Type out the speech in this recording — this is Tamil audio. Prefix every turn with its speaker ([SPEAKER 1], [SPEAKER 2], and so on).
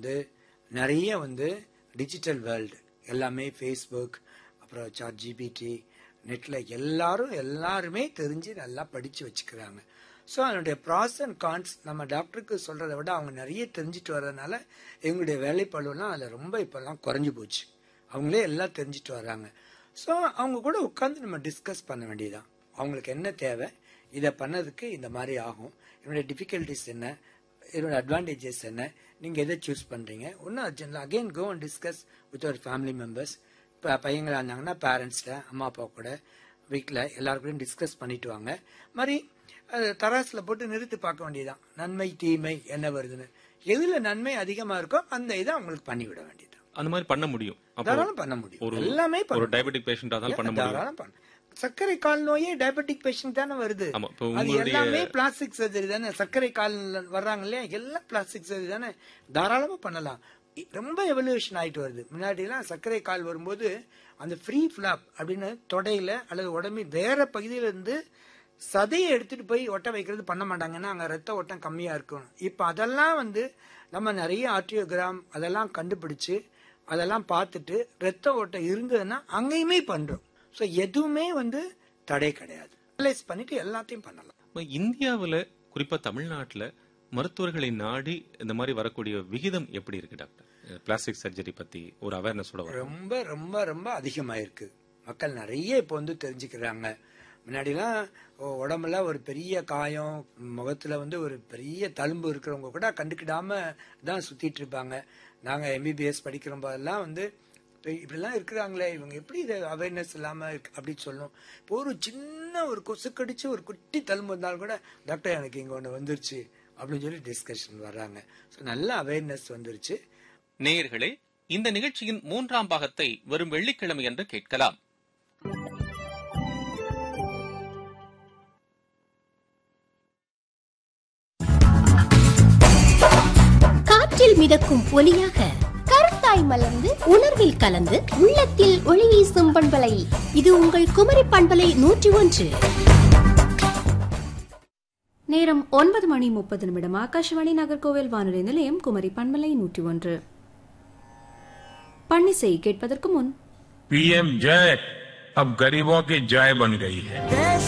[SPEAKER 1] வந்து நிறைய வந்து டிஜிட்டல் வேர்ல்டு எல்லாமே ஃபேஸ்புக் அப்புறம் சாட் ஜிபிடி நெட்டில் எல்லாரும் எல்லாருமே தெரிஞ்சு நல்லா படித்து வச்சுக்கிறாங்க ஸோ அதனுடைய ப்ராஸ் அண்ட் கான்ஸ் நம்ம டாக்டருக்கு சொல்கிறத விட அவங்க நிறைய தெரிஞ்சுட்டு வர்றதுனால எங்களுடைய வேலைப்பழுவெல்லாம் அதில் ரொம்ப இப்போல்லாம் குறைஞ்சி போச்சு அவங்களே எல்லாம் தெரிஞ்சுட்டு வர்றாங்க ஸோ அவங்க கூட உட்காந்து நம்ம டிஸ்கஸ் பண்ண வேண்டியதுதான் அவங்களுக்கு என்ன தேவை இதை பண்ணதுக்கு இந்த மாதிரி ஆகும் என்னுடைய டிஃபிகல்ட்டிஸ் என்ன இதோட அட்வான்டேஜஸ் என்ன நீங்கள் எதை சூஸ் பண்ணுறீங்க ஒன்றும் urgent again go and discuss with ஒரு ஃபேமிலி மெம்பர்ஸ் இப்போ பையங்களா இருந்தாங்கன்னா பேரண்ட்ஸ்ட அம்மா அப்பா கூட வீட்டில் எல்லாருக்கூடையும் டிஸ்கஸ் பண்ணிட்டு வாங்க மாதிரி அது தராசில் போட்டு நிறுத்தி பார்க்க வேண்டியதுதான் நன்மை தீமை என்ன வருதுன்னு எதுல நன்மை அதிகமாக இருக்கோ அந்த இதை அவங்களுக்கு பண்ணிவிட வேண்டியது
[SPEAKER 2] அந்த மாதிரி பண்ண முடியும் அப்போ
[SPEAKER 1] தாராளம் பண்ண முடியும்
[SPEAKER 2] ஒரு
[SPEAKER 1] எல்லாமே பண்ண
[SPEAKER 2] ஒரு டயபெட்டிக் பேஷண்டா தான் பண்ண முடியும்
[SPEAKER 1] தாராளம் பண்ண சர்க்கரை கால் நோயே டயபெட்டிக் பேஷண்ட் தானே வருது
[SPEAKER 2] ஆமா, இப்போ
[SPEAKER 1] அது
[SPEAKER 2] உங்களுடைய-
[SPEAKER 1] எல்லாமே பிளாஸ்டிக் சர்ஜரி தானே சர்க்கரை கால் வர்றாங்க இல்லையா எல்லாம் பிளாஸ்டிக் சர்ஜரி தானே தாராளமா பண்ணலாம் இ- ரொம்ப எவல்யூஷன் ஆயிட்டு வருது முன்னாடி எல்லாம் சர்க்கரை கால் வரும்போது அந்த ஃப்ரீ ஃபிளாப் அப்படின்னு தொடையில அல்லது உடம்பு வேற பகுதியில இருந்து சதையை எடுத்துட்டு போய் ஒட்ட வைக்கிறது பண்ண மாட்டாங்கன்னா அங்க ரத்த ஓட்டம் கம்மியா இருக்கும் இப்ப அதெல்லாம் வந்து நம்ம நிறைய ஆர்டியோகிராம் அதெல்லாம் கண்டுபிடிச்சு அதெல்லாம் பார்த்துட்டு ரத்த ஓட்டம் இருந்ததுன்னா அங்கேயுமே பண்றோம் ஸோ எதுவுமே வந்து தடை கிடையாது அனலைஸ் பண்ணிட்டு எல்லாத்தையும் பண்ணலாம்
[SPEAKER 2] இப்ப இந்தியாவுல குறிப்பா தமிழ்நாட்டுல மருத்துவர்களை நாடி இந்த மாதிரி வரக்கூடிய விகிதம் எப்படி இருக்கு டாக்டர் பிளாஸ்டிக் சர்ஜரி பத்தி ஒரு அவேர்னஸோட வரும்
[SPEAKER 1] ரொம்ப ரொம்ப ரொம்ப அதிகமாயிருக்கு மக்கள் நிறைய இப்போ வந்து தெரிஞ்சுக்கிறாங்க முன்னாடிலாம் ஒ- உடம்புல ஒரு பெரிய காயம் முகத்துல வந்து ஒரு பெரிய தழும்பு இருக்கிறவங்க கூட கண்டுக்கிடாம தான் சுத்திட்டு இருப்பாங்க நாங்க எம்பிபிஎஸ் படிக்கிற போதெல்லாம் வந்து இப்ப இப்படிலாம் இருக்கிறாங்களே இவங்க எப்படி இதை அவேர்னஸ் இல்லாம இருக்கு அப்படின்னு சொல்லணும் இப்போ ஒரு சின்ன ஒரு கொசு கடிச்சு ஒரு குட்டி தழும்பு வந்தாலும் கூட டாக்டர் எனக்கு இங்க ஒன்று வந்துருச்சு அப்படின்னு சொல்லி டிஸ்கஷன் வர்றாங்க ஸோ நல்ல அவேர்னஸ் வந்துருச்சு
[SPEAKER 3] நேயர்களே இந்த நிகழ்ச்சியின் மூன்றாம் பாகத்தை வரும் வெள்ளிக்கிழமை என்று கேட்கலாம்
[SPEAKER 4] காற்றில் மிதக்கும் ஒலியாக கருத்தாய் மலர்ந்து உணர்வில் கலந்து உள்ளத்தில் ஒளி வீசும் பண்பலை இது உங்கள் குமரி பண்பலை நூற்றி ஒன்று
[SPEAKER 5] நேரம் ஒன்பது மணி முப்பது நிமிடம் ஆகாஷவாணி நகர்கோவில் வானொலி நிலையம் குமரி பண்பலை நூற்றி ஒன்று பன்னிசை கேட்பதற்கு முன்
[SPEAKER 6] पीएम जय अब गरीबों की जय बन गई है